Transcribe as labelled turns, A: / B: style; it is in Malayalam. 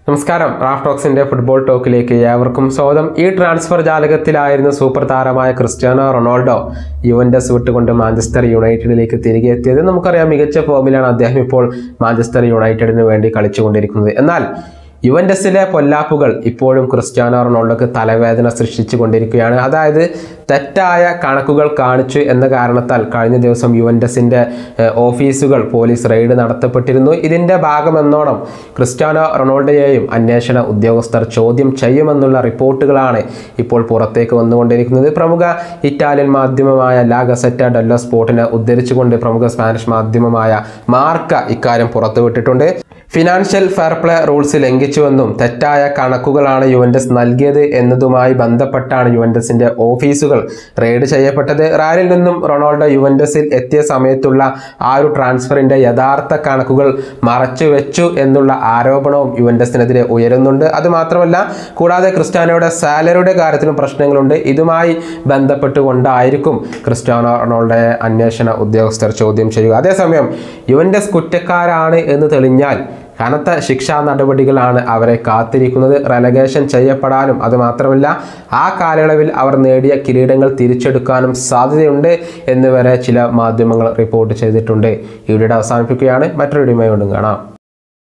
A: നമസ്കാരം റാഫ് ടോക്സിന്റെ ഫുട്ബോൾ ടോക്കിലേക്ക് ഏവർക്കും സ്വാഗതം ഈ ട്രാൻസ്ഫർ ജാലകത്തിലായിരുന്നു സൂപ്പർ താരമായ ക്രിസ്ത്യാനോ റൊണാൾഡോ യുവന്റസ് വിട്ടുകൊണ്ട് മാഞ്ചസ്റ്റർ യുണൈറ്റഡിലേക്ക് തിരികെ എത്തിയത് നമുക്കറിയാം മികച്ച ഫോമിലാണ് അദ്ദേഹം ഇപ്പോൾ മാഞ്ചസ്റ്റർ യുണൈറ്റഡിന് വേണ്ടി കളിച്ചുകൊണ്ടിരിക്കുന്നത് എന്നാൽ യുവന്റസിലെ പൊല്ലാപ്പുകൾ ഇപ്പോഴും ക്രിസ്ത്യാനോ റൊണാൾഡോക്ക് തലവേദന സൃഷ്ടിച്ചു കൊണ്ടിരിക്കുകയാണ് അതായത് തെറ്റായ കണക്കുകൾ കാണിച്ചു എന്ന കാരണത്താൽ കഴിഞ്ഞ ദിവസം യുവന്റസിന്റെ ഏഹ്, ഓഫീസുകൾ പോലീസ് റെയ്ഡ് നടത്തപ്പെട്ടിരുന്നു ഇതിന്റെ ഭാഗമെന്നോണം ക്രിസ്ത്യാനോ റൊണാൾഡോയെയും അന്വേഷണ ഉദ്യോഗസ്ഥർ ചോദ്യം ചെയ്യുമെന്നുള്ള റിപ്പോർട്ടുകളാണ് ഇപ്പോൾ പുറത്തേക്ക് വന്നുകൊണ്ടിരിക്കുന്നത് പ്രമുഖ ഇറ്റാലിയൻ മാധ്യമമായ ലാ ഗസറ്റ ഡെല്ലോ സ്പോർട്ടിനെ ഉദ്ധരിച്ചുകൊണ്ട് പ്രമുഖ സ്പാനിഷ് മാധ്യമമായ മാർക്ക ഇക്കാര്യം പുറത്തുവിട്ടിട്ടുണ്ട് ഫിനാൻഷ്യൽ ഫെയർ പ്ലേ റൂൾസ് ലംഘിച്ചുവെന്നും തെറ്റായ കണക്കുകളാണ് യുവന്റസ് നൽകിയത് എന്നതുമായി ബന്ധപ്പെട്ടാണ് യുവന്റസിന്റെ ഓഫീസുകൾ റെയ്ഡ് ചെയ്യപ്പെട്ടത് റയലിൽ നിന്നും റൊണാൾഡോ യുവന്റസിൽ എത്തിയ സമയത്തുള്ള ആ ഒരു ട്രാൻസ്ഫറിന്റെ യഥാർത്ഥ കണക്കുകൾ മറച്ചു വെച്ചു എന്നുള്ള ആരോപണവും യുവന്റസിനെതിരെ ഉയരുന്നുണ്ട് അത് മാത്രമല്ല കൂടാതെ ക്രിസ്ത്യാനോയുടെ സാലറിയുടെ കാര്യത്തിലും പ്രശ്നങ്ങളുണ്ട് ഇതുമായി ബന്ധപ്പെട്ടുകൊണ്ടായിരിക്കും ക്രിസ്ത്യാനോ റൊണാൾഡോയെ അന്വേഷണ ഉദ്യോഗസ്ഥർ ചോദ്യം ചെയ്യുക അതേസമയം യുവന്റസ് കുറ്റക്കാരാണ് എന്ന് തെളിഞ്ഞാൽ കനത്ത ശിക്ഷാ നടപടികളാണ് അവരെ കാത്തിരിക്കുന്നത് റെലഗേഷൻ ചെയ്യപ്പെടാനും അത് മാത്രമല്ല ആ കാലയളവിൽ അവർ നേടിയ കിരീടങ്ങൾ തിരിച്ചെടുക്കാനും സാധ്യതയുണ്ട് എന്ന് വരെ ചില മാധ്യമങ്ങൾ റിപ്പോർട്ട് ചെയ്തിട്ടുണ്ട് ഈ വീഡിയോ അവസാനിപ്പിക്കുകയാണ് മറ്റൊരു വീഡിയോയുമായി വീണ്ടും കാണാം